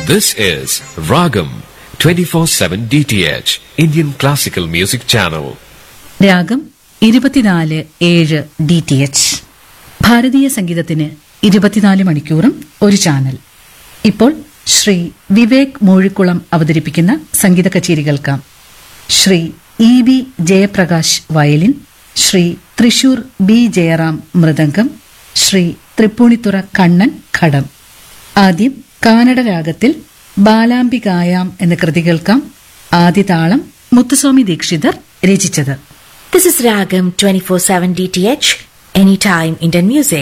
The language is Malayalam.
This is Ragam 24/7 DTH Indian Classical Music Channel. രാഗം ഇരുപത്തിനാല് ഏഴ് ഡി ടി എച്ച് ഭാരതീയ സംഗീതത്തിന് ഇരുപത്തിനാല് മണിക്കൂറും ഒരു ചാനൽ ഇപ്പോൾ ശ്രീ വിവേക് മൂഴിക്കുളം അവതരിപ്പിക്കുന്ന സംഗീത കച്ചേരി കേൾക്കാം Shri E B Jayaprakash violin Shri Thrissur B Jayaram മൃദംഗം ശ്രീ തൃപ്പൂണിത്തുറ കണ്ണൻ ഘടം ആദ്യം കാനഡ രാഗത്തിൽ ബാലാംബികായാം എന്ന കൃതി കേൾക്കാം ആദ്യ താളം മുത്തുസ്വാമി ദീക്ഷിതർ രചിച്ചത് This is Ragam 24/7 DTH, anytime Indian music.